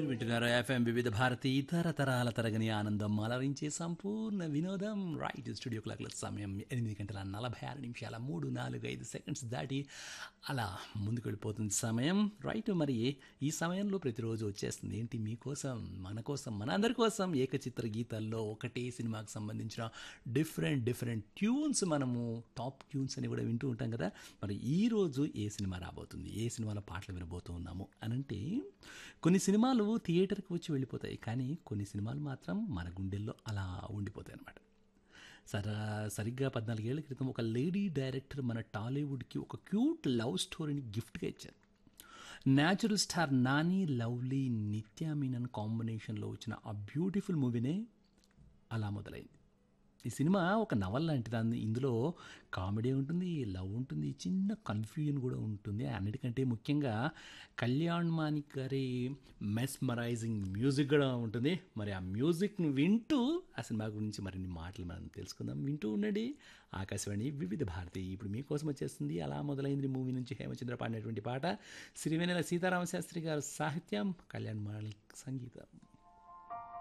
మీరు వింటున్నారు ఎఫ్ఎం వివిధ భారతి ఇతర తరాల తరగని ఆనందం అలరించే సంపూర్ణ వినోదం రైట్ స్టూడియో క్లాక్ల సమయం ఎనిమిది గంటల నలభై ఆరు నిమిషాల మూడు నాలుగు ఐదు సెకండ్స్ దాటి అలా ముందుకు వెళ్ళిపోతుంది సమయం రైట్ మరి ఈ సమయంలో ప్రతిరోజు వచ్చేస్తుంది ఏంటి మీకోసం మన కోసం మన అందరి కోసం ఏకచిత్ర గీతాల్లో ఒకటే సినిమాకి సంబంధించిన డిఫరెంట్ డిఫరెంట్ ట్యూన్స్ మనము టాప్ ట్యూన్స్ అని కూడా వింటూ ఉంటాం కదా మరి ఈ రోజు ఏ సినిమా రాబోతుంది ఏ సినిమాలో పాటలు వినబోతూ ఉన్నాము అనంటే కొన్ని సినిమాలు థియేటర్కి వచ్చి వెళ్ళిపోతాయి కానీ కొన్ని సినిమాలు మాత్రం మన గుండెల్లో అలా ఉండిపోతాయి అన్నమాట సర సరిగ్గా పద్నాలుగేళ్ల క్రితం ఒక లేడీ డైరెక్టర్ మన టాలీవుడ్కి ఒక క్యూట్ లవ్ స్టోరీని గిఫ్ట్గా ఇచ్చారు natural star Nani lovely Nithya Menen కాంబినేషన్లో వచ్చిన ఆ బ్యూటిఫుల్ మూవీనే అలా మొదలైంది ఈ సినిమా ఒక నవల్ లాంటిది అంది ఇందులో కామెడీ ఉంటుంది లవ్ ఉంటుంది చిన్న కన్ఫ్యూజన్ కూడా ఉంటుంది అన్నిటికంటే ముఖ్యంగా కళ్యాణ్ మానిక్ గారి మెస్మరైజింగ్ మ్యూజిక్ కూడా ఉంటుంది మరి ఆ మ్యూజిక్ని వింటూ ఆ సినిమా గురించి మరిన్ని మాటలు మనం తెలుసుకుందాం వింటూ ఉండండి ఆకాశవాణి వివిధ భారతి ఇప్పుడు మీకోసం వచ్చేస్తుంది అలా మొదలైంది మూవీ నుంచి హేమచంద్ర పాడినటువంటి పాట సిరివెనెల సీతారామ శాస్త్రి గారు సాహిత్యం కళ్యాణ్ మానిక్ సంగీతం